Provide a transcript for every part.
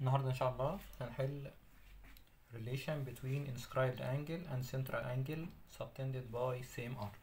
النهاردة إن شاء الله هنحل relation between inscribed angle and central angle subtended by same arc.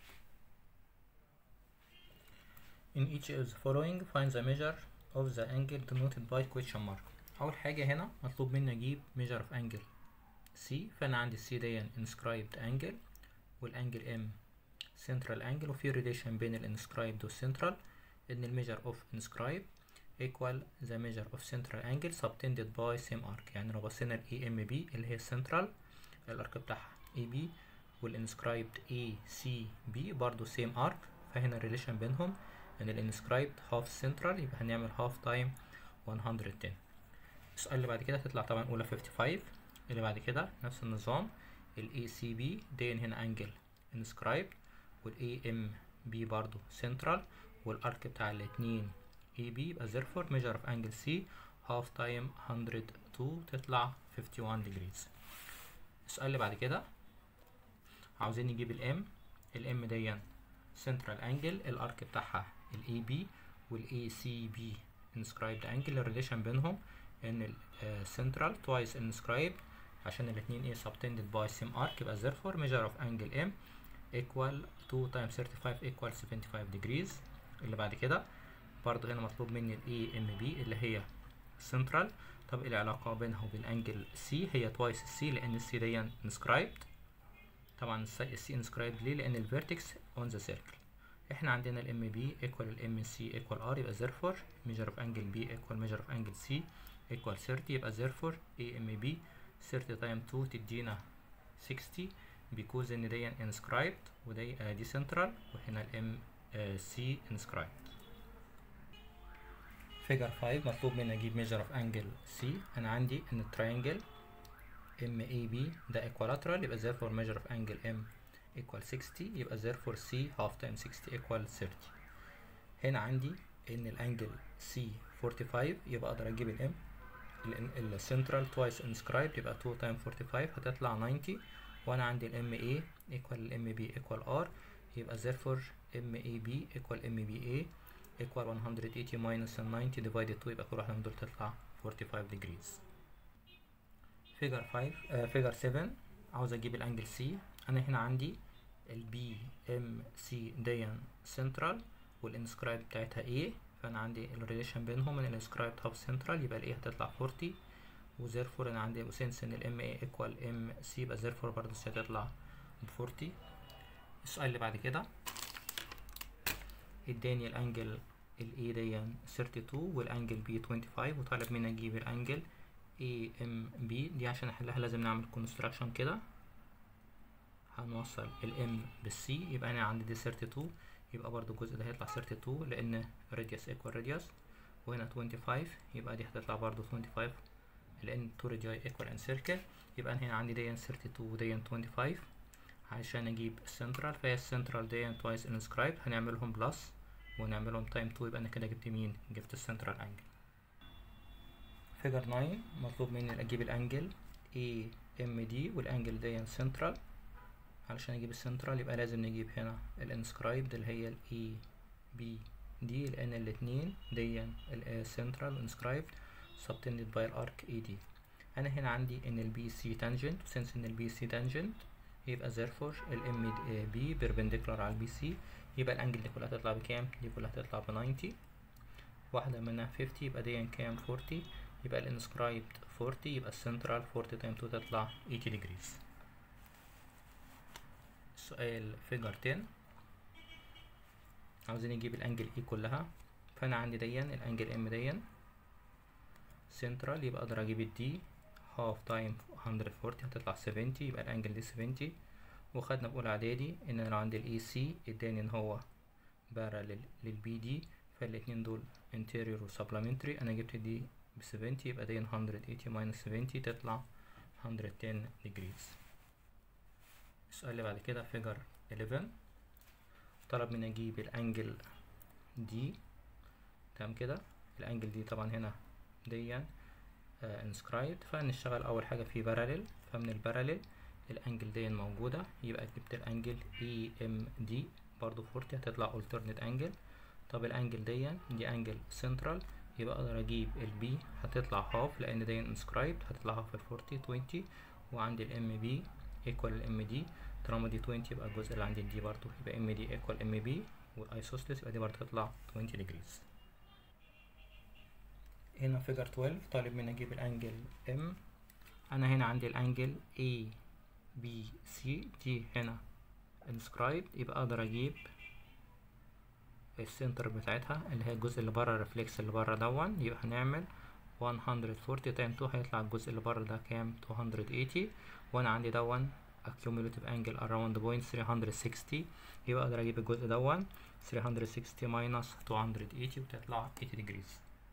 In each of the following find the measure of the angle denoted by question mark. أول حاجة هنا مطلوب مني أجيب measure of angle C فأنا عندي C دي inscribed angle والانجل M central angle وفي relation بين ال inscribed وال central إن ال measure of inscribed equal the measure of central angle subtended by same arc يعني لو بصينا ال EMB اللي هي central الارك بتاعها AB والinscribed ACB برضو same arc فهنا relation بينهم ان ال inscribed half central يبقى هنعمل half time 110 السؤال اللي بعد كده هتطلع طبعا اولى 55 اللي بعد كده نفس النظام ال ACB دي هنا انجل inscribed وال AMB برضو central والارك بتاع الاتنين AB يبقى therefore measure of angle C half time 102 تطلع 51 degrees السؤال اللي بعد كده عاوزين نجيب ال M ال M دي central angle الارك بتاعها ال AB وال ACB inscribed angle الريليشن بينهم ان ال central twice inscribed عشان الاتنين ايه subtended by same arc يبقى therefore measure of angle M equal 2 times 35 equal 75 degrees اللي بعد كده برضه هنا مطلوب مني ال AMB اللي هي central طب ايه العلاقة بينها وبين انجل C هي twice C لأن C دي inscribed طبعا ال C inscribed ليه لأن ال vertex on the circle احنا عندنا ال MB equal ال MC equal R يبقى therefore measure of angle B equal measure of angle C equal 30 يبقى therefore AMB 30 times 2 تدينا 60 because ان دي inscribed ودي uh, دي central وهنا ال M uh, C inscribed figure 5 مطلوب مني اجيب measure of angle C انا عندي ان التريانجل MAB ده equilateral يبقى therefore measure of angle M equal 60 يبقى therefore C half times 60 equal 30 هنا عندي ان الانجل C 45 يبقى اقدر اجيب ال M ال central twice inscribed يبقى 2 times 45 هتطلع 90 وانا عندي ال MA equal ال MB equal R يبقى therefore MAB equal MBA equal 180 minus 90 divided 2 يبقى كل واحدة من دول تطلع 45 degrees figure 5 uh, figure 7 عاوز اجيب الانجل C انا هنا عندي ال BMC دي central والانسكرايب بتاعتها A فانا عندي الريليشن بينهم ان الانسكرايب هاف سنترال يبقى ال A هتطلع 40 وزيرفور انا عندي سنس ان ال MA equal MC يبقى زيرفور برضه هتطلع ب 40 السؤال اللي بعد كده اداني الانجل ال A دي 32 والانجل B 25 وطالب مني اجيب الانجل AMB دي عشان احلها لازم نعمل كونستراكشن كده هنوصل ال M بال C يبقى انا عندي دي 32 يبقى برضو الجزء ده هيطلع 32 لان radius equal radius وهنا 25 يبقى دي هتطلع برضو 25 لان 2 radii equal in circle يبقى انا هنا عندي دي 32 ودي 25 عشان اجيب السنترال فهي السنترال دي twice inscribed هنعملهم بلس ونعملهم تايم 2 يبقى انا كده جبت مين جبت السنترال انجل فيجر 9 مطلوب مني اجيب الانجل AMD والانجل دي سنترال علشان اجيب السنترال يبقى لازم نجيب هنا الانسكرايبد اللي هي ال اي بي دي لان الاتنين دي السنترال انسكرايبد subtended by الارك اي دي انا هنا عندي ان البي سي تانجنت وسنس ان البي سي تانجنت يبقى therefore الام بي بيربنديكولار على البي سي يبقى الانجل دي كلها هتطلع بكام دي كلها هتطلع ب 90 واحدة منها 50 يبقى دي كام 40 يبقى الانسكرايبد 40 يبقى السنترال 40 تايم 2 تطلع 80 degrees سؤال فيجر 10 عاوزين نجيب الانجل اي كلها فانا عندي ديا الانجل ام ديا سنترال يبقى اقدر اجيب الدي هاف تايم 140 هتطلع 70 يبقى الانجل دي 70 وخدنا بأولى اعدادي ان لو عندي الاي سي اداني ان هو باراليل للبي دي فالاتنين دول انتيريور وسبلمنتري انا جبت دي ب 70 يبقى دي 180 minus 70 تطلع 110 degrees السؤال اللي بعد كده فيجر 11 طلب مني اجيب الانجل دي تمام كده الانجل دي طبعا هنا دي انسكرايبد فنشتغل اول حاجه في باراليل فمن الباراليل الانجل دي موجوده يبقى جبت الانجل اي ام دي برضو 40 هتطلع alternate angle طب الانجل دي دي انجل سنترال يبقى اقدر اجيب البي هتطلع هاف لان دي انسكرايبد هتطلع هاف ال 40 20 وعندي الام بي ايكوال الام دي طالما دي 20 يبقى الجزء اللي عندي الدي برضو يبقى ام دي ايكوال ام بي والايسوسلس يبقى دي برضو تطلع 20 ديجريز هنا فيجر 12 طالب مني اجيب الانجل ام انا هنا عندي الانجل A B C دي هنا inscribed يبقى اقدر اجيب السنتر بتاعتها اللي هي الجزء اللي بره الريفلكس اللي بره دون يبقى هنعمل 140 تايم 2 هيطلع الجزء اللي بره ده كام 280 وانا عندي دون accumulative angle around point 360 يبقى اقدر اجيب الجزء دون 360 minus 280 وتطلع 80 degrees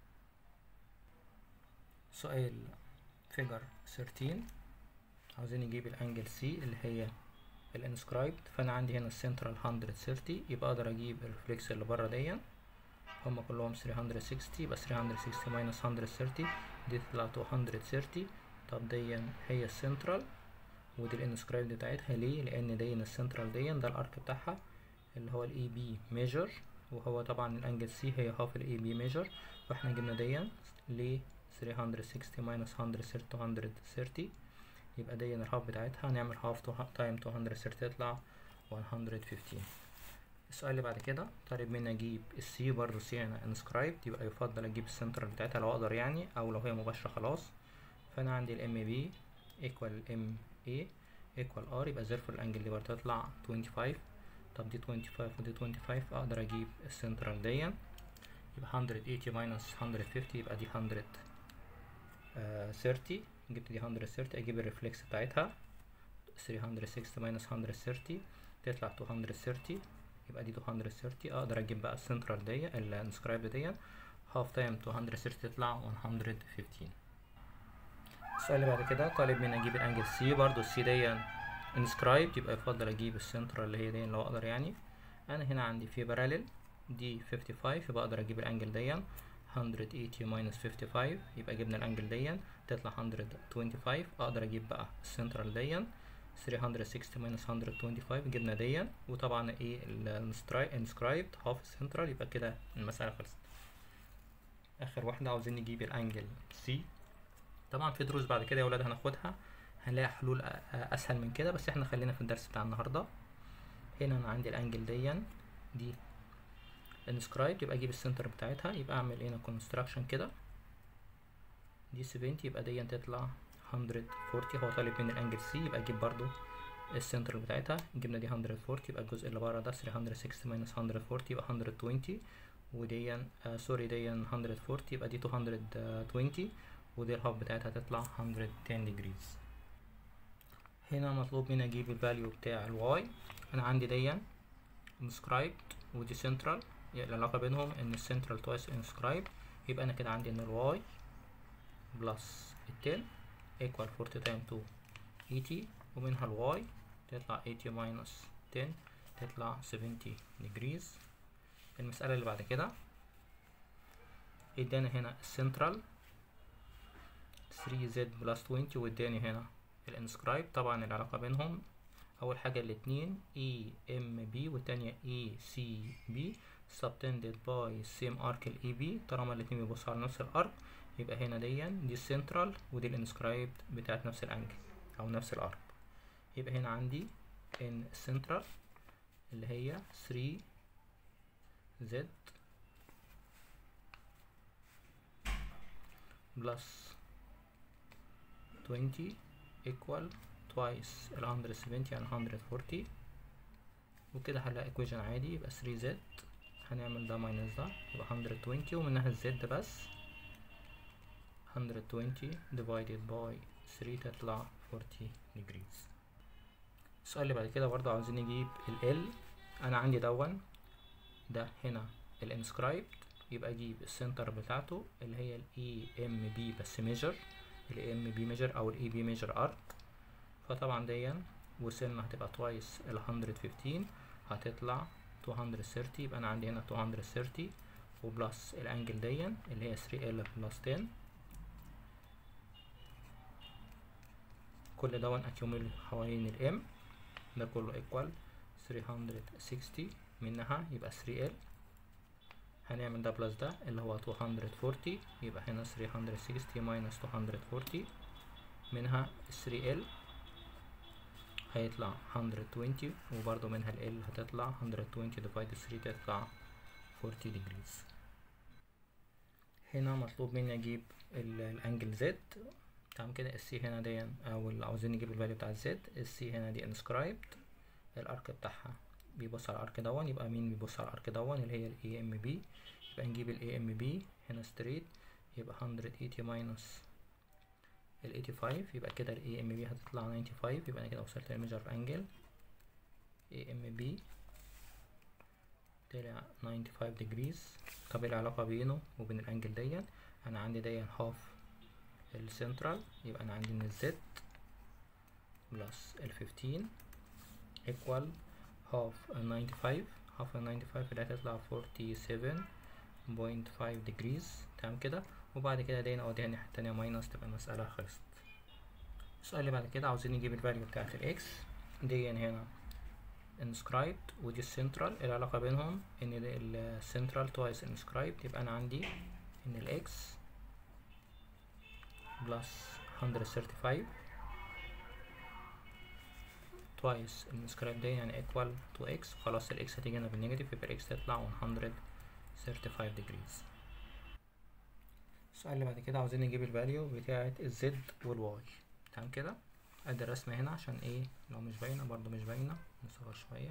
سؤال فيجر 13 عاوزين نجيب الانجل سي اللي هي الانسكرايبد فانا عندي هنا السنترال 130 يبقى اقدر اجيب الريفلكس اللي بره دي هما كلهم 360 يبقى 360 ماينس 130 دي تطلع 230 طب دي هي السنترال ودي الانسكرايبد بتاعتها ليه لان دي السنترال دي ده الارك بتاعها اللي هو الاي بي ميجر وهو طبعا الانجل سي هي هاف الاي بي ميجر واحنا جبنا دي ليه 360 minus 130 230 يبقى دي الهاف بتاعتها هنعمل هاف تايم 230 تطلع 115 السؤال اللي بعد كده طالب مني اجيب السي برضو سي انا انسكرايبد يبقى يفضل اجيب السنترال بتاعتها لو اقدر يعني او لو هي مباشرة خلاص فانا عندي الام بي ايكوال ام اي ايكوال ار يبقى زيرفور الانجل دي برضو تطلع 25 طب دي 25 ودي 25 اقدر اجيب السنترال دي يبقى 180 minus 150 يبقى دي 100 Uh, 30 جبت دي 130 اجيب الريفلكس بتاعتها 360 minus 130 تطلع 230 يبقى دي 230 اقدر اجيب بقى السنترال دي الانسكرايب دي هاف تايم 230 تطلع 115 السؤال اللي بعد كده طالب مني اجيب الانجل سي برضو السي دي انسكرايب يبقى يفضل اجيب السنترال اللي هي دي لو اقدر يعني انا هنا عندي في باراليل دي 55 يبقى اقدر اجيب الانجل دي 180 minus 55 يبقى جبنا الانجل دي تطلع 125 اقدر اجيب بقى السنترال دي 360 minus 125 جبنا دي وطبعا ايه الانسكرايبد هاف السنترال يبقى كده المسألة خلصت اخر واحدة عاوزين نجيب الانجل سي طبعا في دروس بعد كده يا ولاد هناخدها هنلاقي حلول اسهل من كده بس احنا خلينا في الدرس بتاع النهارده هنا انا عندي الانجل دي دي انسكرايب يبقى اجيب السنتر بتاعتها يبقى اعمل هنا كونستراكشن كده دي 70 يبقى دي تطلع 140 هو طالب من الانجل سي يبقى اجيب برضو السنتر بتاعتها جبنا دي 140 يبقى الجزء اللي بره ده 360 minus 140 يبقى 120 ودي آه سوري دي 140 يبقى دي 220 ودي الهاف بتاعتها تطلع 110 degrees هنا مطلوب مني اجيب الفاليو بتاع الواي انا عندي دي inscribed ودي central العلاقة بينهم ان السنترال توايس inscribed يبقى انا كده عندي ان الواي بلس التن equal 40 time 2 80 ومنها الواي تطلع 80 minus 10 تطلع 70 degrees المسألة اللي بعد كده ادانا هنا السنترال 3z بلس 20 واداني هنا الانسكرايب طبعا العلاقة بينهم اول حاجة الاتنين اي ام بي والتانية اي سي بي subtended by same arc ال بي طالما الاتنين بيبصوا على نفس الارك يبقى هنا دي دي السنترال ودي الانسكرايبد بتاعت نفس الانجل او نفس الارك يبقى هنا عندي ان السنترال اللي هي 3 زد بلس 20 equal twice ال 170 يعني 140 وكده هنلاقي equation عادي يبقى 3 z هنعمل ده minus ده يبقى 120 ومنها الزد بس 120 divided by 3 تطلع 40 degrees السؤال اللي بعد كده برضه عاوزين نجيب ال L انا عندي دون ده هنا الانسكرايبد يبقى اجيب السنتر بتاعته اللي هي الاي ام بي بس ميجر الاي ام بي ميجر او الاي بي ميجر ارك فطبعا دي وصلنا هتبقى توايس ال 115 هتطلع 230 يبقى انا عندي هنا 230 وبلس الانجل دي اللي هي 3L بلس 10 كل دون اكيوميل حوالين الام ده كله ايكوال 360 منها يبقى 3L هنعمل ده بلس ده اللي هو 240 يبقى هنا 360 ماينس 240 منها 3L هيطلع 120 وبرضو منها ال L هتطلع 120 ديفايد 3 تطلع 40 degrees هنا مطلوب مني اجيب الانجل زد تمام كده السي هنا دي او اللي عاوزين نجيب الفاليو بتاع الزد السي هنا دي انسكرايبد الارك بتاعها بيبص على الارك دون يبقى مين بيبص على الارك دون اللي هي الاي ام بي يبقى نجيب الاي ام بي هنا ستريت يبقى 180 ماينس ال 85 يبقى كده الاي ام بي هتطلع 95 يبقى انا كده وصلت للميجر انجل اي ام بي طلع 95 degrees طب ايه العلاقة بينه وبين الانجل دي انا عندي دي هاف السنترال يبقى انا عندي ان الزد بلس ال 15 equal half ال 95 half ال 95 اللي هتطلع 47.5 degrees تمام كده وبعد كده دي نقضيها الناحية التانية ماينس تبقى المسألة خلصت السؤال اللي بعد كده عاوزين نجيب الفاليو بتاعت الاكس دي هنا inscribed ودي السنترال العلاقة بينهم ان السنترال twice inscribed يبقى انا عندي ان الاكس بلس 135 twice inscribed دي يعني equal to x خلاص الاكس هتيجي هنا بالنيجاتيف يبقى الاكس تطلع 135 degrees السؤال اللي بعد كده عاوزين نجيب الفاليو بتاعة الزد والواي تمام كده ادي الرسمة هنا عشان ايه لو مش باينة برضو مش باينة نصغر شوية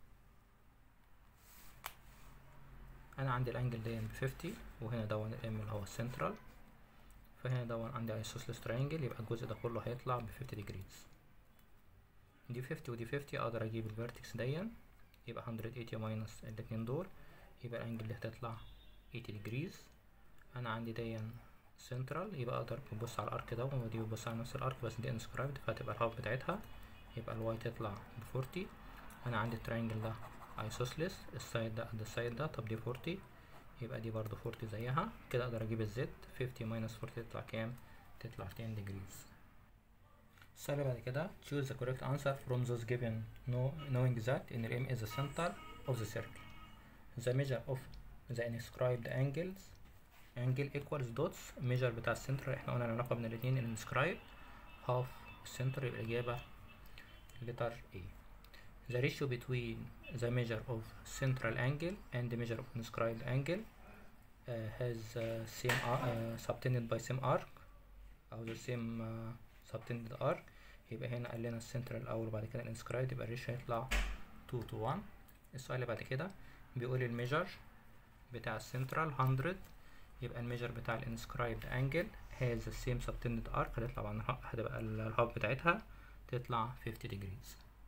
انا عندي الانجل دي ب 50 وهنا دون الام اللي هو السنترال فهنا دون عندي ايسوسلس ترينجل يبقى الجزء ده كله هيطلع ب 50 degrees دي 50 ودي 50 اقدر اجيب الفيرتكس دي يبقى 180 ماينس الاتنين دول يبقى الانجل دي هتطلع 80 degrees انا عندي دي سنترال يبقى اقدر ببص على الارك ده ودي ببص على نفس الارك بس دي انسكرايبد فهتبقى الهاف بتاعتها يبقى الواي تطلع ب 40 انا عندي الترينجل ده ايسوسلس السايد ده قد السايد ده طب دي 40 يبقى دي برضو 40 زيها كده اقدر اجيب الزد 50 ماينس 40 تطلع كام تطلع 10 degrees السؤال اللي بعد كده choose the correct answer from those given know, knowing that in M is the center of the circle the measure of the inscribed angles angle equals dots measure بتاع السنتر احنا قلنا العلاقة بين الاتنين ال inscribed half السنتر يبقى الإجابة letter A the ratio between the measure of central angle and the measure of inscribed angle uh, has uh, same uh, subtended by same arc أو the same uh, subtended arc يبقى هنا قال لنا السنترال الأول وبعد كده الانسكرايبد يبقى الريشيو هيطلع 2 to 1 السؤال اللي بعد كده بيقول الميجر بتاع السنترال 100 يبقى الميجر بتاع الانسكرايبد انجل has the same subtended arc هتطلع بعد هتبقى الهاب بتاعتها تطلع 50 degrees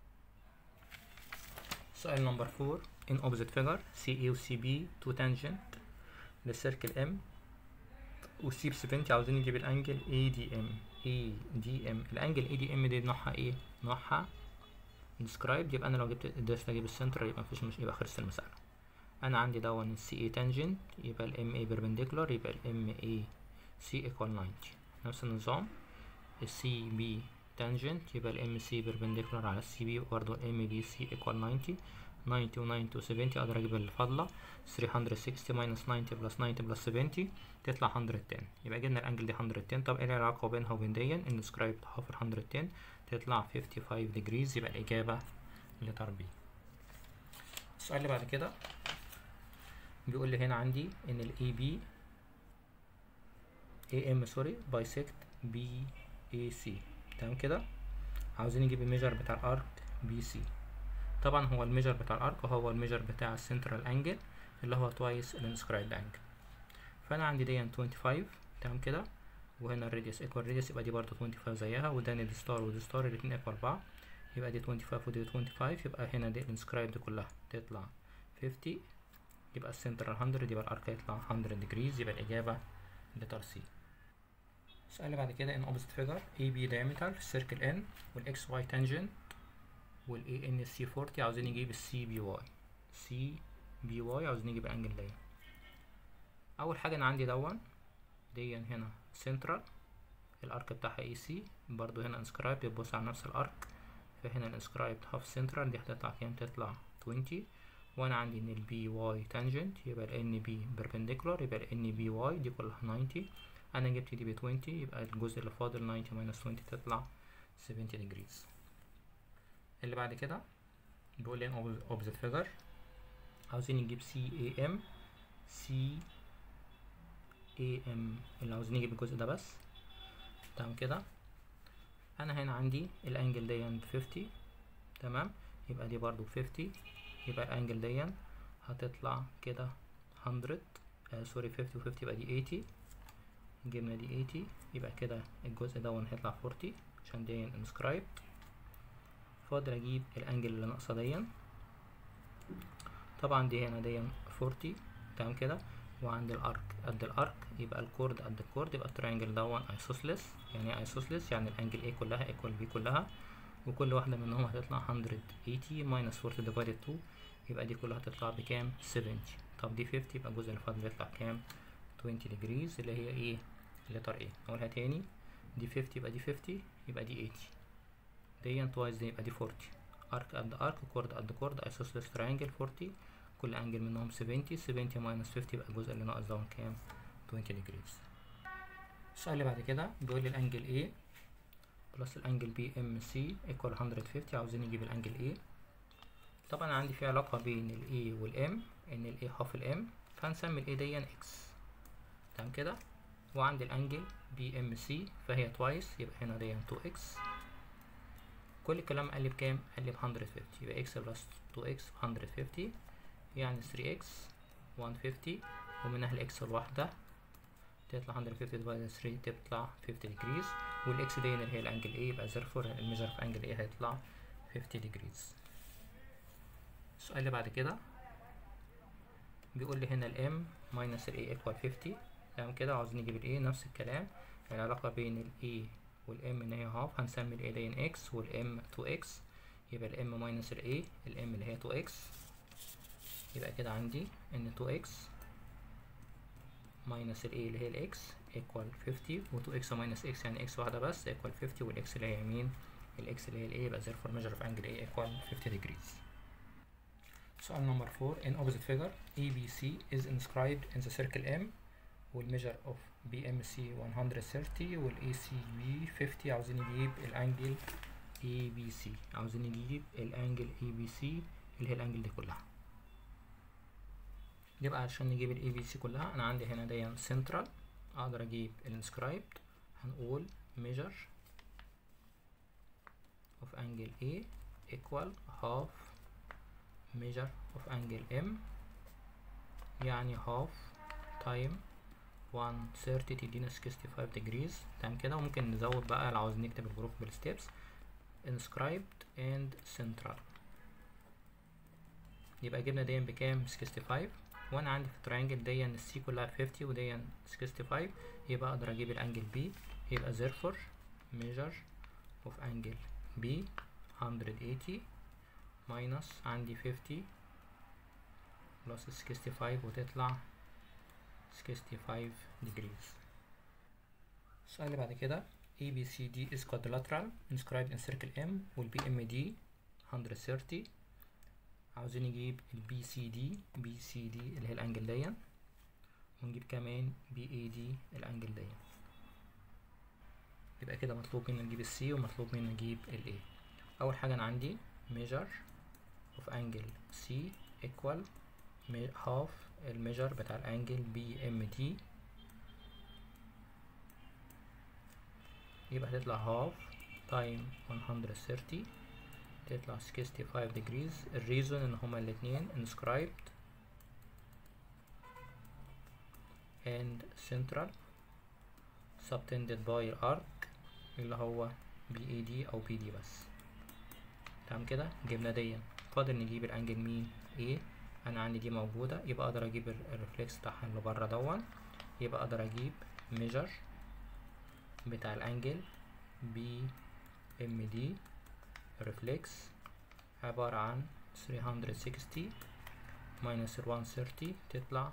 سؤال نمبر 4 in opposite figure CA و CB two tangent للسيركل M و C ب 70 عاوزين نجيب الانجل ADM ADM الانجل ADM دي نوعها ايه؟ نوعها described يبقى انا لو جبت قدرت اجيب السنتر يبقى مفيش مش يبقى خلصت المسألة انا عندي دون ال CA tangent يبقى ال MA perpendicular يبقى ال MA C equal 90 نفس النظام ال CB tangent يبقى ال MC perpendicular على ال CB برضه ال MBC equal 90 90 و 90 و 70 اقدر اجيب الفاضلة 360 minus 90 plus 90 plus 70 تطلع 110 يبقى جبنا الانجل دي 110 طب ايه العلاقة بينها وبين دي ان سكرايبد هاف 110 تطلع 55 degrees يبقى الاجابة لتر بي السؤال اللي بعد كده بيقول لي هنا عندي ان ال AB AM سوري bisect BAC تمام كده عاوزين نجيب الميجر بتاع الارك بي سي طبعا هو الميجر بتاع الارك هو الميجر بتاع السنترال انجل اللي هو توايس الانسكرايبد انجل فانا عندي دي 25 تمام كده وهنا الراديوس ايكوال راديوس يبقى دي برضه 25 زيها وده دي ستار ودي ستار الاتنين ايكوال 4 يبقى دي 25 ودي 25 يبقى هنا دي الانسكرايبد كلها تطلع 50 يبقى السنترال 100 يبقى الارك يطلع 100 ديجريز يبقى الاجابه لتر سي السؤال اللي بعد كده ان opposite figure AB diameter في السيركل N وال XY tangent وال ANC 40 عاوزين نجيب ال CBY CBY عاوزين نجيب الانجل دي اول حاجه انا عندي دون دي هنا central الارك بتاعها AC برضو هنا inscribed يبص على نفس الارك فهنا الانسكرايبد half central دي هتطلع كام تطلع 20 وانا عندي ان البي واي تانجنت يبقى الان بي perpendicular يبقى الان بي واي دي كلها 90 انا جبت دي ب 20 يبقى الجزء اللي فاضل 90 minus 20 تطلع 70 degrees اللي بعد كده بيقول لي in opposite figure عاوزين نجيب سي اي ام سي اي ام اللي عاوزين نجيب الجزء ده بس تمام كده انا هنا عندي الانجل دي ب 50 تمام يبقى دي برضو ب 50 يبقى الانجل دي هتطلع كده 100 آه سوري 50 و 50 يبقى دي 80 جبنا دي 80 يبقى كده الجزء ده هيطلع 40 عشان دي انسكرايب فاضل اجيب الانجل اللي ناقصه دي طبعا دي هنا دي 40 تمام كده وعند الارك قد الارك يبقى الكورد قد الكورد يبقى الترينجل دون ايسوسلس يعني ايه ايسوسلس يعني الانجل A كلها ايكوال B كلها وكل واحدة منهم هتطلع 180 minus 40 divided 2 يبقى دي كلها هتطلع بكام 70 طب دي 50 يبقى الجزء اللي فاضل يطلع كام 20 degrees اللي هي ايه letter A اقولها تاني دي 50 يبقى دي 50 يبقى دي 80 دي توايس دي يبقى دي 40 ارك قد ارك كورد قد كورد ايسوسلس ترينجل 40 كل انجل منهم 70 70 minus 50 يبقى الجزء اللي ناقص ده كام 20 degrees السؤال اللي بعد كده بيقول لي الانجل A بلس الانجل بي ام سي ايكوال 150 عاوزين نجيب الانجل A طبعا عندي في علاقة بين ال A وال M ان ال A هاف ال M فهنسمي ال A دي X تمام كده وعندي الانجل بي ام سي فهي توايس يبقى هنا دي 2X كل الكلام قال لي بكام؟ قال لي ب 150 يبقى X بلس 2X 150 يعني 3x 150 ومنها الاكس الواحدة تطلع 150 divided 3 تطلع 50 degrees والاكس دي اللي هي الانجل A يبقى therefore الميجر في انجل A هيطلع 50 degrees السؤال اللي بعد كده بيقول لي هنا الام minus ال A equal 50 تمام كده عاوزين نجيب ال A نفس الكلام العلاقة بين ال A والام ان هي هاف هنسمي ال A دي x والام 2x يبقى الام minus ال A الام اللي هي 2x يبقى كده عندي ان 2x minus ال a اللي هي ال x equal 50 و 2x minus x يعني x واحدة بس equal 50 وال x اللي هي يمين ال x اللي هي ال a يبقى therefore measure of angle a equal 50 degrees سؤال نمبر 4 in opposite figure ABC is inscribed in the circle M وال measure of BMC 130 وال ACB 50 عاوزين نجيب الانجل ABC عاوزين نجيب الانجل ABC اللي هي الانجل دي كلها يبقى عشان نجيب ال ABC كلها انا عندي هنا دي central اقدر اجيب الانسكرايبد هنقول measure of angle A equal half measure of angle M يعني half time 130 تدينا 65 degrees تمام كده وممكن نزود بقى لو عاوزين نكتب الجروب بالستبس inscribed and central يبقى جبنا دي بكام 65 وانا عندي في التريانجل دي السي كلها 50 ودي 65 يبقى اقدر اجيب الانجل بي يبقى therefore measure of angle B 180 minus عندي 50 plus 65 وتطلع 65 degrees السؤال اللي بعد كده ABCD is quadrilateral inscribed in circle M وال BMD 130 عاوزين نجيب ال BCD BCD اللي هي الانجل دي ونجيب كمان BAD الانجل دي يبقى كده مطلوب مننا نجيب السي ومطلوب مننا نجيب ال A اول حاجة انا عندي measure of angle C equal half الميجر بتاع الانجل بي ام دي يبقى هتطلع half time 130 تطلع 65 degrees الريزون ان هما الاتنين inscribed and central subtended by arc اللي هو بي اي دي او بي دي بس تمام كده جبنا دي فاضل نجيب الانجل مين A انا عندي دي موجودة يبقى اقدر اجيب الريفلكس بتاعها اللي بره دون يبقى اقدر اجيب ميجر بتاع الانجل بي ام دي ريفلكس عبارة عن 360 minus 130 تطلع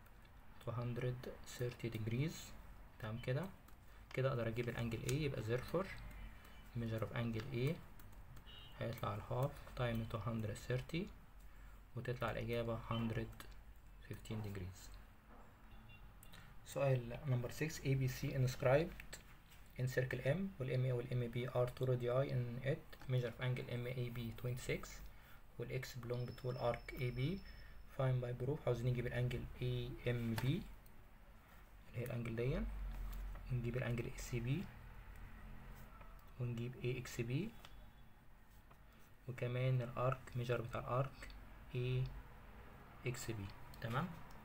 230 degrees تمام كده كده اقدر اجيب الانجل A يبقى therefore measure of angle A هيطلع الهاف تايم 230 وتطلع الإجابة 115 degrees سؤال نمبر 6 ABC inscribed in circle M وال MA وال MB are two radii in it measure of angle MAB 26 وال X belong to الارك AB find by proof عاوزين نجيب الانجل AMB اللي هي الانجل دي نجيب الانجل ACB ونجيب AXB وكمان الارك ميجر بتاع الارك AXB تمام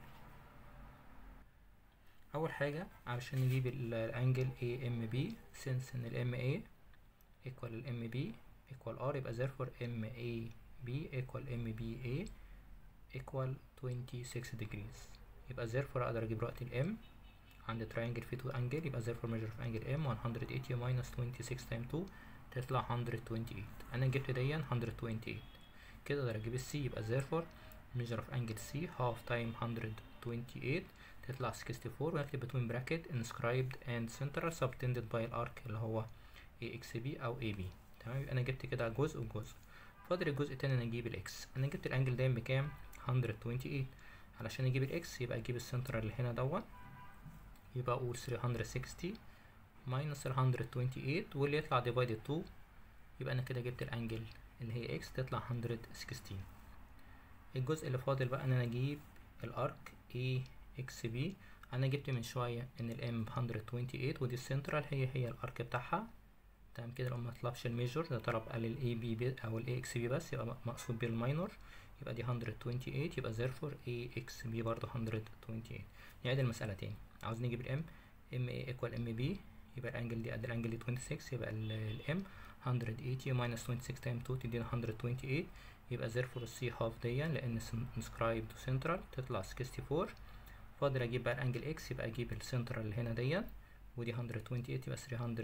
اول حاجة علشان نجيب الانجل AMB since ان ال MA equal ال MB equal R يبقى therefore MAB equal MBA equal 26 degrees يبقى therefore اقدر اجيب وقت ال M عند triangle فيه two angle يبقى therefore measure of angle M 180 minus 26 times 2 تطلع 128 انا جبت دي 128 كده اقدر اجيب السي يبقى therefore measure of angle C half time 128 تطلع 64 ونكتب between bracket inscribed and central subtended by الارك اللي هو AXB او AB تمام يبقى انا جبت كده جزء وجزء فاضل الجزء التاني انا اجيب الاكس انا جبت الانجل ده بكام 128 علشان اجيب الاكس يبقى اجيب السنترال اللي هنا دوت يبقى اقول 360 ماينس ال 128 واللي يطلع ديفايدد 2 يبقى انا كده جبت الانجل اللي هي اكس تطلع 116 الجزء اللي فاضل بقى ان انا اجيب الارك اي اكس بي انا جبت من شويه ان الام ب 128 ودي السنترال هي هي الارك بتاعها تمام كده لو ما طلبش الميجور ده طلب قال الاي بي او الاي اكس بي بس يبقى مقصود بيه الماينور يبقى دي 128 يبقى therefore اي اكس بي برضه 128 نعيد المسألة تاني عاوز نجيب الام ام اي ايكوال ام بي يبقى الانجل دي قد الانجل دي 26 يبقى الام 180 minus 26 times 2 تدينا 128 يبقى therefore السي هاف دي لان inscribed to central تطلع 64 فاضل اجيب بقى الانجل اكس يبقى اجيب السنترال اللي هنا دي ودي 128 يبقى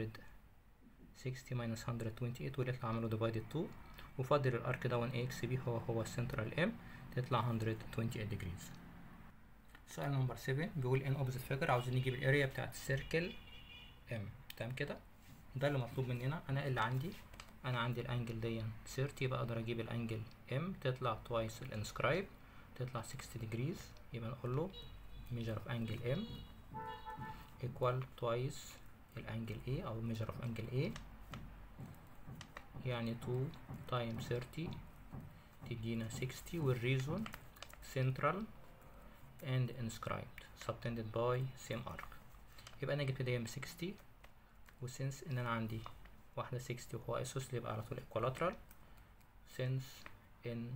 360 minus 128 واللي يطلع عمله divided 2 وفاضل الارك ده 1 اكس بي هو هو السنترال ام تطلع 128 degrees سؤال نمبر 7 بيقول ان اوبزيت فيجر عاوزين نجيب الاريا بتاعت السيركل ام تمام كده ده اللي مطلوب مننا انا اللي عندي انا عندي الانجل دي 30 يبقى اقدر اجيب الانجل ام تطلع توايس الانسكرايب تطلع 60 degrees يبقى نقول له measure of angle m equal twice الانجل A او measure of angle A يعني 2 times 30 تدينا 60 والريزون central and inscribed subtended by same arc يبقى انا جبت دي ب 60 وسنس ان انا عندي واحدة 60 وهو اسوس يبقى على طول equilateral since ان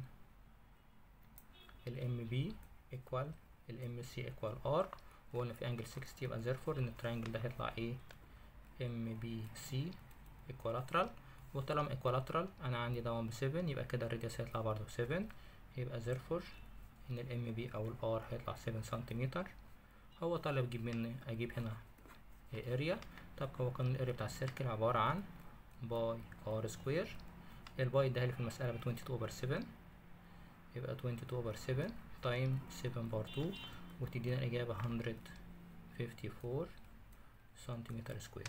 ال MB equal ال MC equal R وقلنا في angle 60 يبقى therefore ان الترينجل ده هيطلع ايه MBC equilateral وطالما equilateral انا عندي ده ب 7 يبقى كده الراديوس هيطلع برضه 7 يبقى therefore ان ال MB او ال R هيطلع 7 سنتيمتر هو طالب اجيب مني اجيب هنا اريا طب هو كان الاريا بتاع السيركل عبارة عن باي ار سكوير الباي ده اللي في المسألة ب 22 اوفر 7 يبقى 22 اوفر 7 تايم 7 بار 2 وتدينا الإجابة 154 سنتيمتر سكوير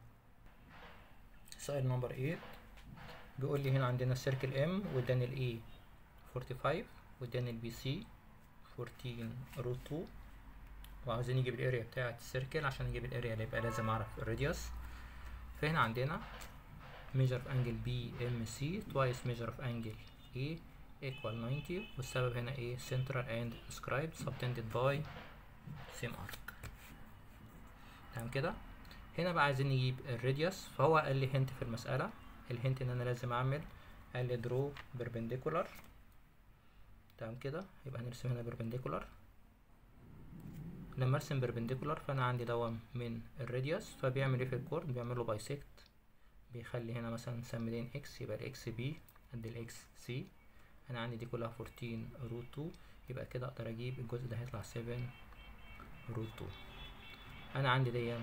سؤال نمبر 8 بيقول لي هنا عندنا السيركل ام واداني الاي 45 واداني البي سي 14 روت 2 وعاوزين نجيب الاريا بتاعة السيركل عشان نجيب الاريا اللي يبقى لازم اعرف الراديوس فهنا عندنا measure of angle BMC twice measure of angle A equal 90 والسبب هنا ايه central and ascribed subtended by same arc تمام كده هنا بقى عايزين نجيب الراديوس فهو قال لي هنت في المسألة الهنت ان انا لازم اعمل قال لي draw perpendicular تمام كده يبقى هنرسم هنا perpendicular لما ارسم perpendicular فانا عندي دوام من الراديوس فبيعمل ايه في الكورد بيعمل له bisect بيخلي هنا مثلا نسمي دين اكس يبقى الاكس بي قد الاكس سي انا عندي دي كلها 14 روت 2 يبقى كده اقدر اجيب الجزء ده هيطلع 7 روت 2 انا عندي دي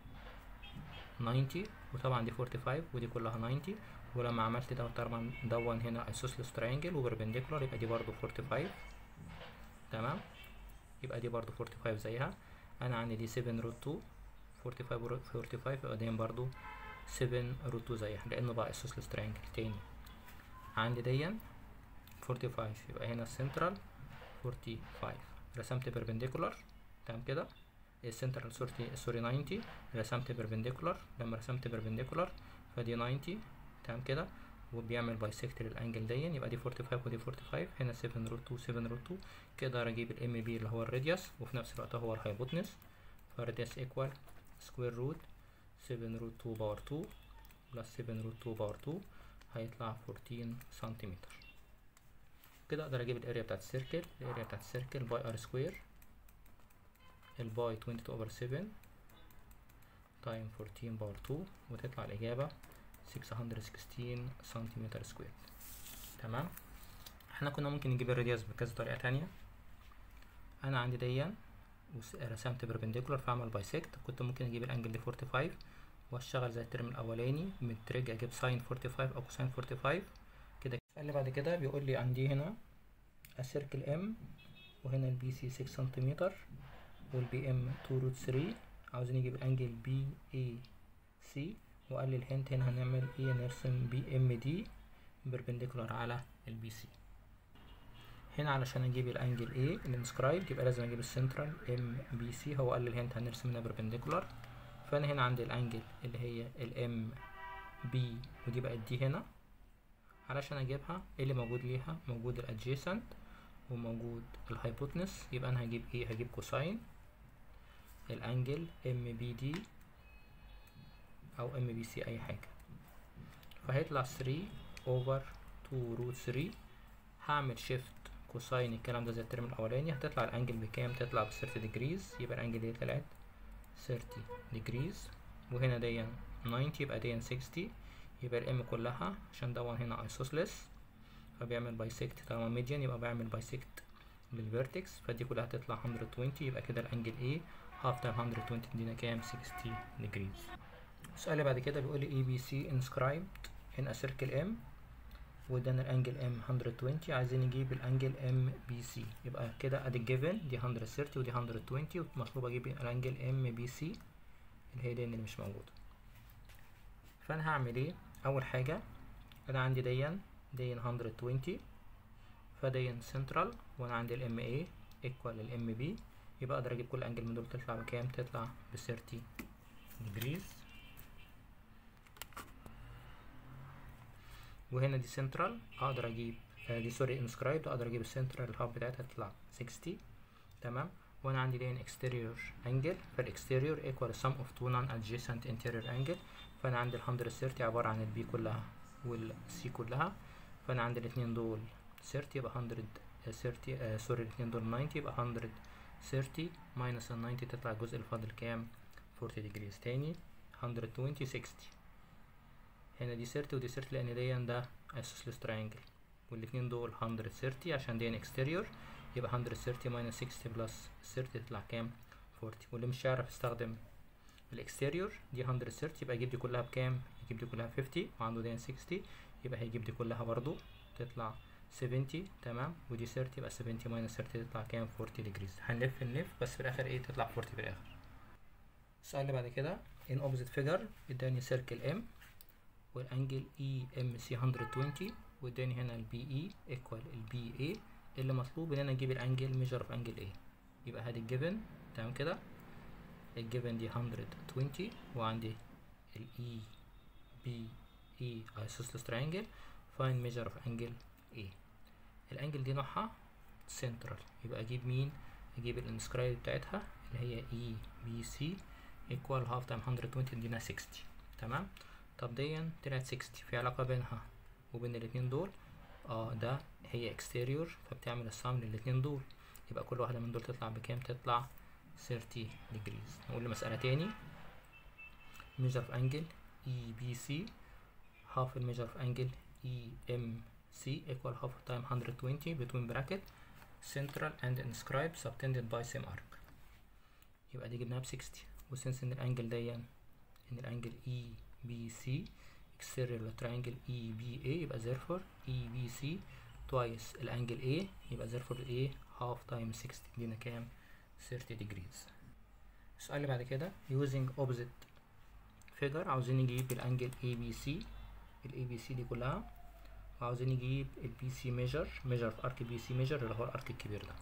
90 وطبعا دي 45 ودي كلها 90 ولما عملت ده طبعا دون هنا ايسوسلس ترينجل وبربنديكولار يبقى دي برضو 45 تمام يبقى دي برضو 45 زيها انا عندي دي 7 روت 2 45 روت 45 يبقى دي برضو 7 روت 2 زيها لانه بقى ايسوسلس ترينجل تاني عندي دي 45 يبقى هنا السنترال 45 رسمت بيربنديكولار تمام كده السنترال سوري سوري 90 رسمت بيربنديكولار لما رسمت بيربنديكولار فدي 90 تمام كده وبيعمل بايسكت للانجل دي يبقى دي 45 ودي 45 هنا 7 روت 2 7 روت 2 كده اقدر اجيب الام بي اللي هو الراديوس وفي نفس الوقت هو الهايبوتنس فالراديوس ايكوال سكوير روت 7 روت 2 باور 2 بلس 7 روت 2 باور 2 هيطلع 14 سنتيمتر كده اقدر اجيب الاريا بتاعت السيركل الاريا بتاعت السيركل باي ار سكوير الباي 20 اوفر 7 تايم 14 باور 2 وتطلع الاجابه 616 سنتيمتر سكوير تمام احنا كنا ممكن نجيب الراديوس بكذا طريقه تانية انا عندي ديا رسمت بربنديكولار فاعمل بايسكت كنت ممكن اجيب الانجل دي 45 واشتغل زي الترم الاولاني من تريج اجيب ساين 45 او كوساين 45 كده اللي بعد كده بيقول لي عندي هنا السيركل ام وهنا البي سي 6 سنتيمتر والبي ام 2 روت 3 عاوزين نجيب الانجل بي اي سي وقال لي الهنت هنا هنعمل ايه نرسم بي ام دي بربنديكولار على البي سي هنا علشان اجيب الانجل A الانسكرايب يبقى لازم اجيب السنترال ام بي سي هو قال لي الهنت هنرسم هنا بربنديكولار فانا هنا عندي الانجل اللي هي الام بي ودي بقت دي هنا علشان اجيبها ايه اللي موجود ليها موجود الادجيسنت وموجود الهايبوتنس يبقى انا هجيب ايه هجيب كوساين الانجل ام بي دي او ام بي سي اي حاجه فهيطلع 3 اوفر 2 روت 3 هعمل شيفت كوساين الكلام ده زي الترم الاولاني هتطلع الانجل بكام تطلع ب 30 ديجريز يبقى الانجل دي طلعت 30 ديجريز وهنا دي 90 يبقى دي 60 يبقى الام كلها عشان دون هنا ايسوسلس فبيعمل بايسكت طالما ميديان يبقى بعمل بايسكت للفيرتكس فدي كلها هتطلع 120 يبقى كده الانجل A هاف تايم 120 تدينا كام 60 ديجريز السؤال اللي بعد كده بيقول لي اي بي سي inscribed in a circle M وادانا الانجل ام 120 عايزين نجيب الانجل ام بي سي يبقى كده ادي الجيفن دي 130 ودي 120 ومطلوب اجيب الانجل ام بي سي اللي هي دي اللي مش موجوده فانا هعمل ايه اول حاجه انا عندي ديا دي 120 فدي سنترال وانا عندي الام اي ايكوال الام بي يبقى اقدر اجيب كل انجل من دول تطلع بكام تطلع ب 30 ديجريز وهنا دي سنترال اقدر اجيب آه دي سوري انسكرايبد اقدر اجيب السنترال الهاب بتاعتها تطلع 60 تمام وانا عندي دي اكستيريور انجل فالاكستيريور ايكوال sum of two non adjacent interior angle فانا عندي ال 130 عباره عن البي كلها والسي كلها فانا عندي الاثنين دول 30 يبقى 130 آه سوري الاثنين دول 90 يبقى 130 ماينس ال 90 تطلع الجزء اللي فاضل كام 40 ديجريز تاني 120 60 هنا دي 30 ودي 30 لان دي ده isosceles triangle والاتنين دول 130 عشان دي exterior يبقى 130 minus 60 بلس 30 تطلع كام 40 واللي مش هيعرف يستخدم الاكستيريور دي 130 يبقى يجيب دي كلها بكام يجيب دي كلها 50 وعنده دي 60 يبقى هيجيب دي كلها برضو تطلع 70 تمام ودي 30 يبقى 70 minus 30 تطلع كام 40 ديجريز هنلف نلف بس في الاخر ايه تطلع 40 في الاخر السؤال اللي بعد كده in opposite figure اداني سيركل ام والانجل اي ام سي 120 واداني هنا البي اي ايكوال البي اي اللي مطلوب ان انا اجيب الانجل ميجر اوف انجل اي يبقى هادي الجيفن تمام كده الجيفن دي 120 وعندي الاي بي اي isosceles triangle find measure of angle A الانجل دي نوعها central يبقى اجيب مين اجيب الانسكرايب بتاعتها اللي هي اي بي سي equal half time 120 تدينا 60 تمام طب دي طلعت 60 في علاقة بينها وبين الاتنين دول اه ده هي exterior فبتعمل السام للاتنين دول يبقى كل واحدة من دول تطلع بكام تطلع 30 degrees نقول مسألة تاني measure of angle EBC half the measure of angle EMC equal half of time 120 between bracket central and inscribed subtended by same arc يبقى دي جبناها ب 60 وسنس ان الانجل دي ان الانجل EBC exterior triangle EBA يبقى therefore EBC twice الانجل A يبقى therefore A half times 60 دينا كام 30 degrees السؤال اللي بعد كده using opposite figure عاوزين نجيب الانجل ABC ال ABC دي كلها وعاوزين نجيب البي سي ميجر ميجر في ارك بي سي ميجر اللي هو الارك الكبير ده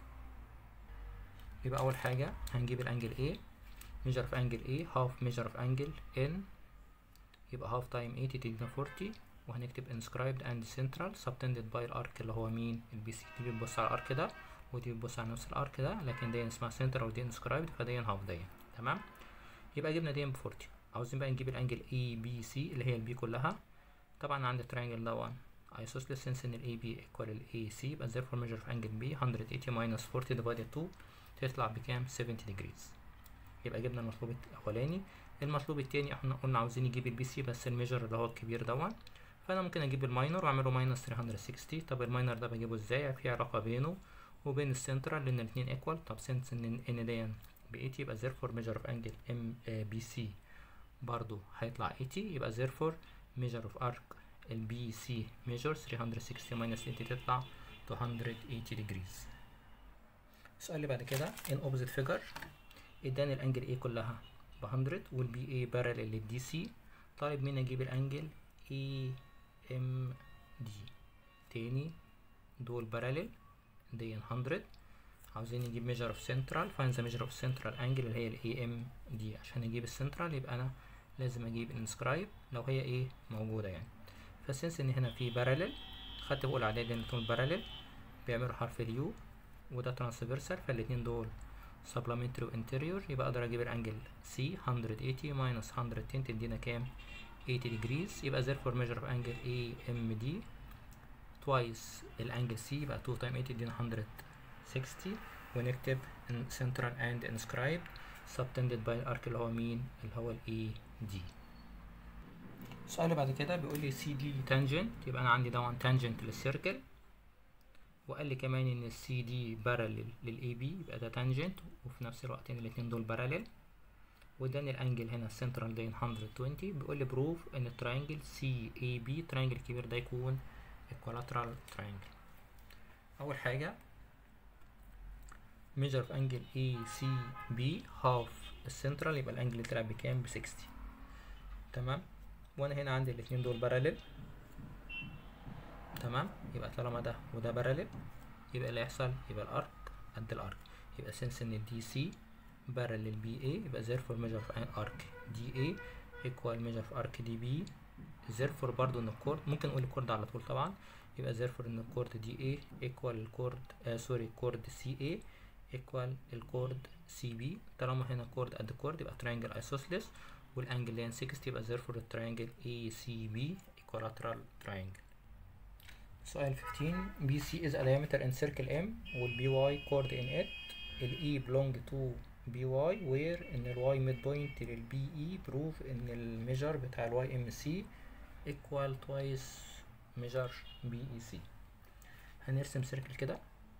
يبقى اول حاجه هنجيب الانجل A ميجر في انجل A هاف ميجر في انجل N يبقى هاف تايم 80 تدينا 40 وهنكتب inscribed and central subtended by الارك اللي هو مين البي سي دي بتبص على الارك ده ودي بتبص على نفس الارك ده لكن دي اسمها central ودي inscribed فدي هاف دي تمام يبقى جبنا دي ب 40 عاوزين بقى نجيب الانجل اي بي سي اللي هي البي كلها طبعا عند الترينجل ده 1 isosceles since ان الاي بي equal الاي سي يبقى therefore measure في انجل بي 180 minus 40 divided 2 تطلع بكام 70 degrees يبقى جبنا المطلوب الاولاني المطلوب التاني احنا قلنا عاوزين نجيب البي سي بس الميجر اللي هو الكبير ده فانا ممكن اجيب الماينر واعمله ماينس 360 طب الماينر ده بجيبه ازاي في علاقه بينه وبين السنترال لان الاثنين ايكوال طب سنس ان ان دي ب 80 يبقى therefore measure of angle ام بي سي برضو هيطلع 80 يبقى therefore measure of arc البي سي measure 360 minus 80 تطلع 280 degrees السؤال اللي بعد كده in opposite figure اداني الانجل A كلها ب 100 والبي A parallel للدي سي طالب مني اجيب الانجل اي ام دي تاني دول parallel دي 100 عاوزين نجيب measure of central find the measure of central angle اللي هي الاي ام دي عشان نجيب السنترال يبقى انا لازم اجيب inscribe لو هي ايه موجودة يعني فالسنس ان هنا في parallel خدت بقول اعداد ان دول parallel بيعملوا حرف اليو وده ترانسفيرسال فالاتنين دول supplementary وانتيريور يبقى اقدر اجيب الانجل سي 180 minus 110 تدينا كام 80 degrees يبقى therefore measure of angle AMD twice الانجل سي يبقى 2 time 80 تدينا 160 ونكتب in central and inscribed subtended by الارك اللي هو مين اللي هو ال AD السؤال اللي بعد كده بيقول لي سي دي tangent يبقى انا عندي طبعا tangent للسيركل وقال لي كمان ان السي دي بارلل للاي بي يبقى ده تانجنت وفي نفس الوقت ان الاتنين دول بارلل واداني الانجل هنا السنترال دين 120 بيقول لي بروف ان التراينجل سي اي بي التراينجل الكبير ده يكون equilateral triangle اول حاجه measure of angle ACB half السنترال يبقى الانجل اللي طلع بكام ب 60 تمام وانا هنا عندي الاتنين دول بارلل تمام يبقى طالما ده وده بارلل يبقى اللي هيحصل يبقى الارك قد الارك يبقى سنس ان الدي سي بارلل بي اي يبقى therefore measure of an arc دي اي equal measure of arc دي بي therefore برضو ان الكورد ممكن نقول الكورد على طول طبعا يبقى therefore ان الكورد دي اي equal الكورد آه سوري كورد سي اي equal الكورد سي بي طالما هنا كورد قد كورد يبقى triangle isosceles والانجل لين 60 يبقى therefore التريانجل اي سي بي equilateral triangle سؤال 15 BC is a diameter in circle M وال BY chord in it ال E belong to BY where ان ال Y midpoint لل BE prove ان ال measure بتاع ال YMC equal twice measure BEC هنرسم سيركل كده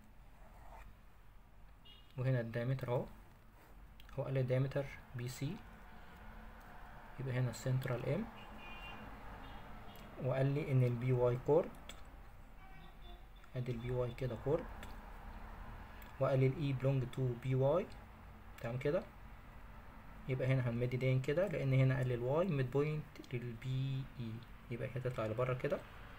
وهنا الدايمتر اهو هو قال لي الدايمتر BC يبقى هنا السنترال M وقال لي ان ال BY chord ادي البي واي كده كورد وقال لي الاي بلونج تو بي واي تمام كده يبقى هنا هنمد دين كده لان هنا قال لي الواي ميد بوينت للبي اي يبقى هي تطلع لبره كده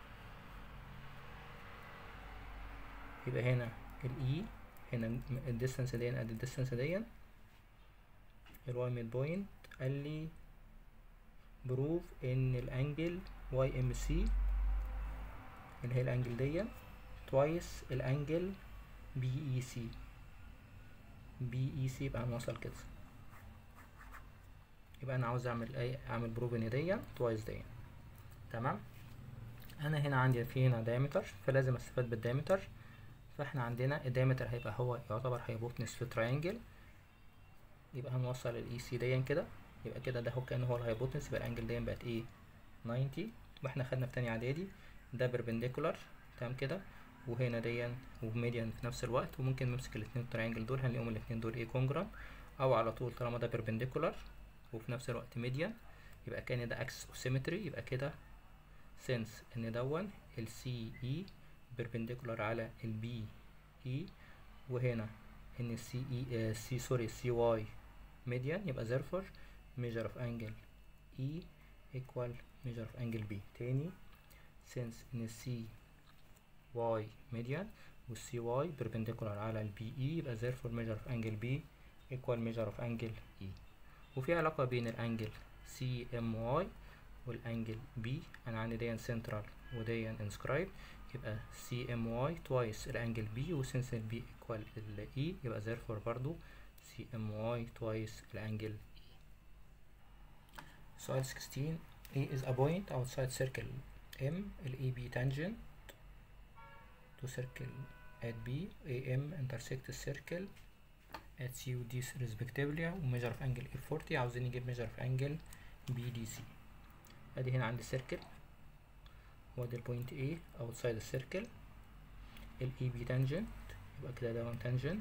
يبقى هنا الاي هنا الديستانس دي قد الديستانس دي الواي ميد بوينت قال لي بروف ان الانجل واي ام سي اللي هي الانجل دي توايس الانجل بي اي سي بي اي سي يبقى هنوصل كده يبقى انا عاوز اعمل اي اعمل بروف ان دي توايس دي تمام انا هنا عندي في هنا دايمتر فلازم استفاد بالدايمتر فاحنا عندنا الدايمتر هيبقى هو يعتبر هيبوتنس في تراينجل يبقى هنوصل الاي سي دي كده يبقى كده ده هو كان هو الهايبوتنس يبقى الانجل دي بقت ايه 90 واحنا خدنا في تاني اعدادي ده بيربنديكولار تمام كده وهنا دي وميديان في نفس الوقت وممكن نمسك الاثنين تريانجل دول هنلاقيهم الاثنين دول ايه كونجران او على طول طالما ده بيربنديكولار وفي نفس الوقت ميديان يبقى كان ده اكس سيمتري يبقى كده سنس ان دون السي اي بيربنديكولار على البي اي وهنا ان السي اي سي سوري سي واي ميديان يبقى therefore measure of angle E equal measure of angle B تاني since ان السي y median والسي واي perpendicular على البي اي يبقى therefore measure of angle B equal measure of angle E وفي علاقة بين الانجل سي ام واي والانجل بي انا عندي دي central ودي inscribed يبقى سي ام واي twice الانجل بي وسنس البي equal ال E يبقى therefore برضو سي ام واي twice الانجل E سؤال 16 A is a point outside circle M ال AB tangent to circle at B AM intersect the circle at C و D respectively و measure of angle A40 عاوزين نجيب measure of angle BDC ادي هنا عندي circle وادي البوينت A outside the circle ال AB tangent يبقى كده ده one tangent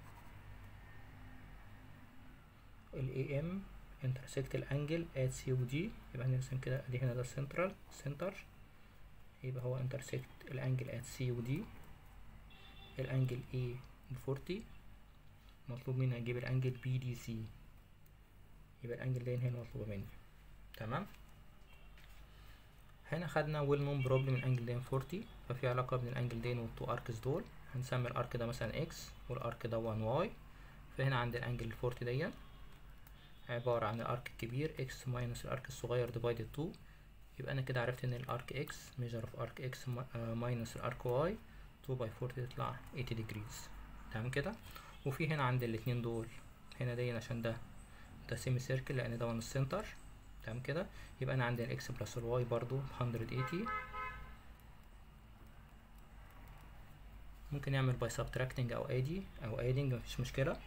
ال AM intersect الانجل at C و D يبقى هنرسم كده ادي هنا ده central center يبقى هو intersect الانجل at C و D الانجل A بفورتي مطلوب مني اجيب الانجل بي دي سي يبقى الانجل ده هنا مطلوبة مني تمام هنا خدنا ويل نون بروبلم الانجل ده 40 ففي علاقة بين الانجل دين والتو اركس دول هنسمي الارك ده مثلا اكس والارك ده 1 واي فهنا عندي الانجل 40 دي عبارة عن الارك الكبير اكس ماينس الارك الصغير ديفايدد 2 يبقى انا كده عرفت ان الارك اكس ميجر اوف ارك اكس ماينس الارك واي 2 باي 40 تطلع 80 degrees تمام كده وفي هنا عند الاتنين دول هنا دي عشان ده ده سيمي سيركل لان ده وان السنتر تمام كده يبقى انا عندي الاكس بلس الواي برضو 180 ممكن نعمل باي سبتراكتنج او ادي او ادنج مفيش مشكله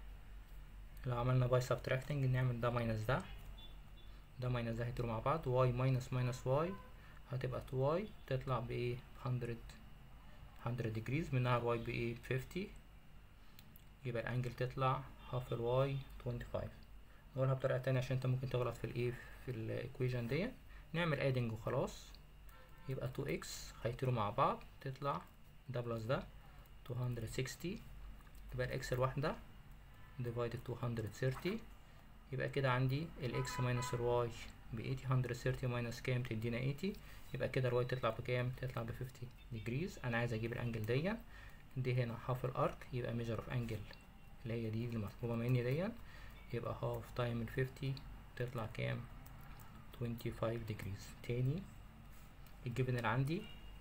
لو عملنا باي سبتراكتنج نعمل ده ماينس ده ده ماينس ده هيطيروا مع بعض واي ماينس ماينس واي هتبقى 2 واي تطلع بايه 100 100 degrees منها الواي بايه 50 يبقى الانجل تطلع هاف الواي 25 نقولها بطريقة تانية عشان انت ممكن تغلط في الايه في الايكويشن دي نعمل ادنج وخلاص يبقى 2x هيطيروا مع بعض تطلع ده بلس ده 260 يبقى الاكس الواحدة divided 230 يبقى كده عندي الاكس ماينس الواي ب 80 130 ماينس كام تدينا 80 يبقى كده الواي تطلع بكام تطلع ب 50 degrees انا عايز اجيب الانجل دي دي هنا هاف الارك يبقى ميجر اوف انجل اللي هي دي المطلوبة مني دي يبقى هاف تايم ال 50 تطلع كام 25 degrees تاني الجبن اللي عندي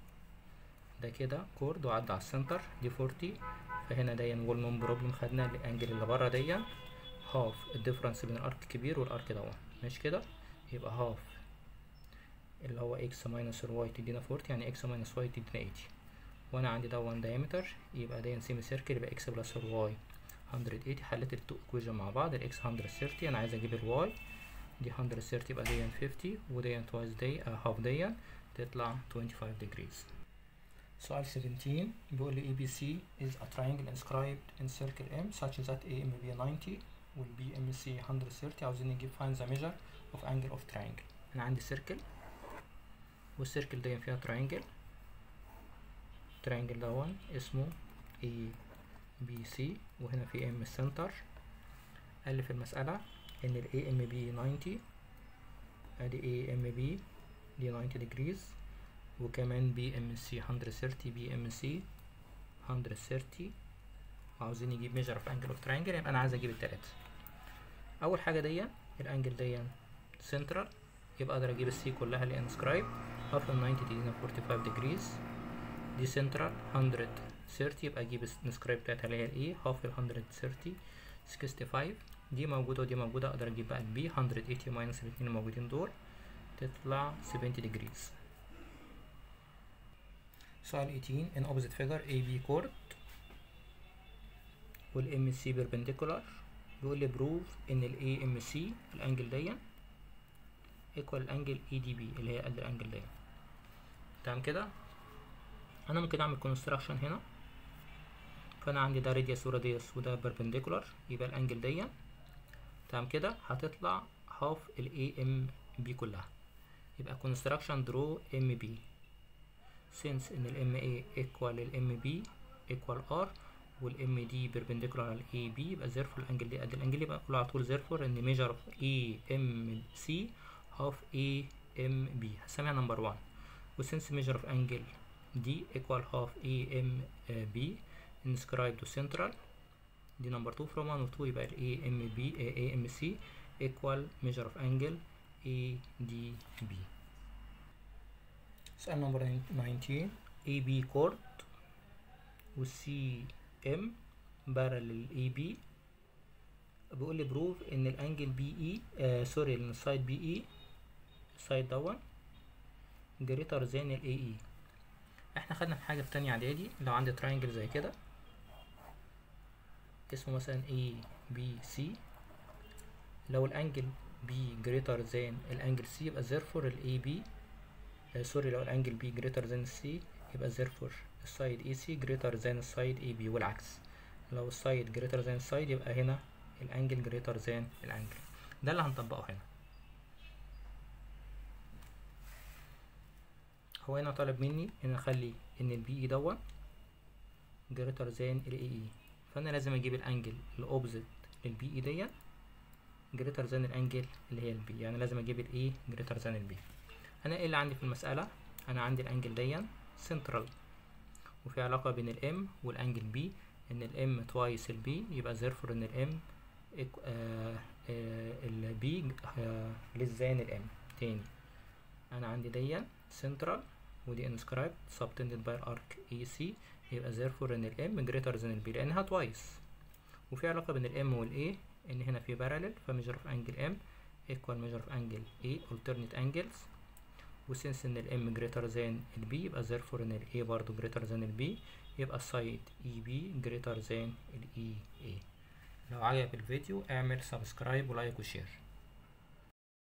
ده كده كورد وعدى على السنتر دي 40 فهنا دي وول نون بروبلم خدنا الانجل اللي بره دي هاف الديفرنس بين الارك الكبير والارك دوت مش كده يبقى هاف اللي هو اكس ماينس الواي تدينا 40 يعني اكس ماينس واي تدينا 80 وانا عندي ده 1 diameter يبقى ده سيمي سيركل يبقى اكس بلس الواي 180 حليت التو ايكويشن مع بعض الاكس 130 انا عايز اجيب الواي دي 130 يبقى دي 50 ودي توايس دي هاف دي تطلع 25 degrees سؤال 17 بيقول لي ABC is a triangle inscribed in circle M such that AMB 90 وال BMC 130 عاوزين نجيب find the measure of angle of triangle انا عندي circle والسيركل دي فيها triangle triangle ده اسمه A B C وهنا في M center قال لي في المسألة إن ال AMB 90 أدي AMB دي 90 degrees وكمان BMC 130 BMC 130 وعاوزين نجيب measure of angle of triangle يبقى أنا عايز أجيب التلاتة أول حاجة دي الأنجل دي central يبقى أقدر أجيب السي كلها اللي inscribed half ال 90 تدينا 45 degrees دي سنترال 130 يبقى اجيب السكريب بتاعتها اللي هي الاي هاف ال 130 65 دي موجودة ودي موجودة اقدر اجيب بقى البي 180 ماينس الاتنين الموجودين دول تطلع 70 degrees سؤال 18 in opposite figure AB chord وال MC perpendicular بيقول لي prove ان ال AMC الانجل دي equal الانجل EDB اللي هي قد الانجل دي تمام كده انا ممكن اعمل كونستراكشن هنا فانا عندي ده راديوس وراديوس وده بيربنديكولار يبقى الانجل دي تمام كده هتطلع هاف الاي ام بي كلها يبقى كونستراكشن درو ام بي since ان الام اي ايكوال الام بي ايكوال ار والام دي بيربنديكولار على الاي بي يبقى زيرفور الانجل دي قد الانجل يبقى كله على طول زيرفور ان ميجر اوف اي ام سي هاف اي ام بي هسميها نمبر 1 وسنس ميجر اوف انجل دي equal half A M B inscribed to central دي number 2 from 1 و 2 يبقى ال A M B A M C equal measure of angle A D B سؤال number 19 A B chord و C M parallel A B بيقول لي بروف ان الانجل بي اي آه سوري ان السايد بي اي السايد دون جريتر ذان الاي اي احنا خدنا في حاجه في تانية اعدادي لو عندي تراينجل زي كده اسمه مثلا اي بي سي لو الانجل بي جريتر ذان الانجل سي يبقى therefore الاي بي سوري لو الانجل بي جريتر ذان السي يبقى therefore السايد اي سي جريتر ذان السايد اي بي والعكس لو السايد جريتر ذان السايد يبقى هنا الانجل جريتر ذان الانجل ده اللي هنطبقه هنا هو هنا طالب مني ان اخلي ان البي اي دون جريتر ذان الاي اي فانا لازم اجيب الانجل الاوبزيت للبي اي ديت جريتر ذان الانجل اللي هي البي يعني لازم اجيب الاي جريتر ذان البي انا ايه اللي عندي في المساله انا عندي الانجل ديت سنترال وفي علاقه بين الام والانجل بي ان الام توايس البي يبقى therefore ان الام البي للزان الام تاني انا عندي دي سنترال ودي انسكرايب subtended by arc AC يبقى therefore ان الام greater than البي لانها توايس وفي علاقة بين الام والاي ان هنا في parallel فميجر اوف انجل ام equal measure of angle A alternate angles وسنس ان الام greater than البي يبقى therefore ان الاي برضو greater than البي يبقى السايد اي بي greater than الاي اي لو عجبك الفيديو اعمل سبسكرايب ولايك وشير